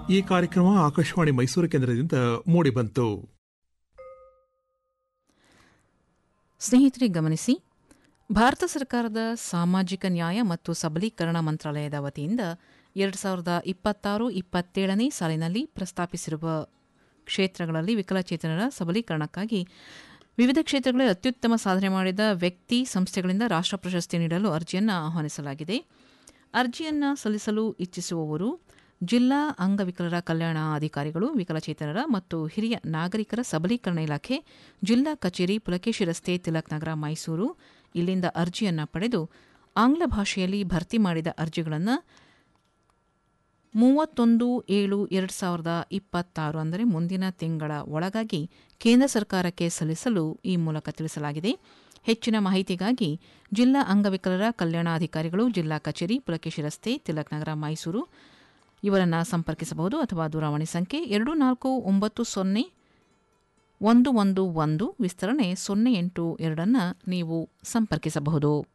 ಈ ಕಾರ್ಯಕ್ರಮ ಆಕಾಶವಾಣಿ ಮೈಸೂರು ಕೇಂದ್ರದಿಂದ ಮೂಡಿಬಂತು ಸ್ನೇಹಿತರೆ ಗಮನಿಸಿ ಭಾರತ ಸರ್ಕಾರದ ಸಾಮಾಜಿಕ ನ್ಯಾಯ ಮತ್ತು ಸಬಲೀಕರಣ ಮಂತ್ರಾಲಯದ ವತಿಯಿಂದ ಎರಡು ಸಾವಿರದ ಇಪ್ಪತ್ತಾರು ಇಪ್ಪತ್ತೇಳನೇ ಸಾಲಿನಲ್ಲಿ ಪ್ರಸ್ತಾಪಿಸಿರುವ ಕ್ಷೇತ್ರಗಳಲ್ಲಿ ವಿಕಲಚೇತನರ ಸಬಲೀಕರಣಕ್ಕಾಗಿ ವಿವಿಧ ಕ್ಷೇತ್ರಗಳಲ್ಲಿ ಅತ್ಯುತ್ತಮ ಸಾಧನೆ ಮಾಡಿದ ವ್ಯಕ್ತಿ ಸಂಸ್ಥೆಗಳಿಂದ ರಾಷ್ಟ್ರ ಪ್ರಶಸ್ತಿ ನೀಡಲು ಅರ್ಜಿಯನ್ನು ಆಹ್ವಾನಿಸಲಾಗಿದೆ ಅರ್ಜಿಯನ್ನು ಸಲ್ಲಿಸಲು ಇಚ್ಛಿಸುವವರು ಜಿಲ್ಲಾ ಅಂಗವಿಕಲರ ಕಲ್ಯಾಣ ಅಧಿಕಾರಿಗಳು ವಿಕಲಚೇತನರ ಮತ್ತು ಹಿರಿಯ ನಾಗರಿಕರ ಸಬಲೀಕರಣ ಇಲಾಖೆ ಜಿಲ್ಲಾ ಕಚೇರಿ ಪುಲಕೇಶಿ ರಸ್ತೆ ತಿಲಕ್ ನಗರ ಮೈಸೂರು ಇಲ್ಲಿಂದ ಅರ್ಜಿಯನ್ನು ಪಡೆದು ಆಂಗ್ಲ ಭಾಷೆಯಲ್ಲಿ ಭರ್ತಿ ಮಾಡಿದ ಅರ್ಜಿಗಳನ್ನು ಮೂವತ್ತೊಂದು ಏಳು ಎರಡು ಸಾವಿರದ ಇಪ್ಪತ್ತಾರು ಅಂದರೆ ಮುಂದಿನ ತಿಂಗಳ ಒಳಗಾಗಿ ಕೇಂದ್ರ ಸರ್ಕಾರಕ್ಕೆ ಸಲ್ಲಿಸಲು ಈ ಮೂಲಕ ತಿಳಿಸಲಾಗಿದೆ ಹೆಚ್ಚಿನ ಮಾಹಿತಿಗಾಗಿ ಜಿಲ್ಲಾ ಅಂಗವಿಕಲರ ಕಲ್ಯಾಣಾಧಿಕಾರಿಗಳು ಜಿಲ್ಲಾ ಕಚೇರಿ ಪುಲಕೇಶಿ ರಸ್ತೆ ತಿಲಕ್ ನಗರ ಮೈಸೂರು ಇವರನ್ನು ಸಂಪರ್ಕಿಸಬಹುದು ಅಥವಾ ದೂರವಾಣಿ ಸಂಖ್ಯೆ ಎರಡು ನಾಲ್ಕು ಒಂಬತ್ತು ಸೊನ್ನೆ ಒಂದು ಒಂದು ಒಂದು ವಿಸ್ತರಣೆ ಸೊನ್ನೆ ಎಂಟು ಎರಡನ್ನು ನೀವು ಸಂಪರ್ಕಿಸಬಹುದು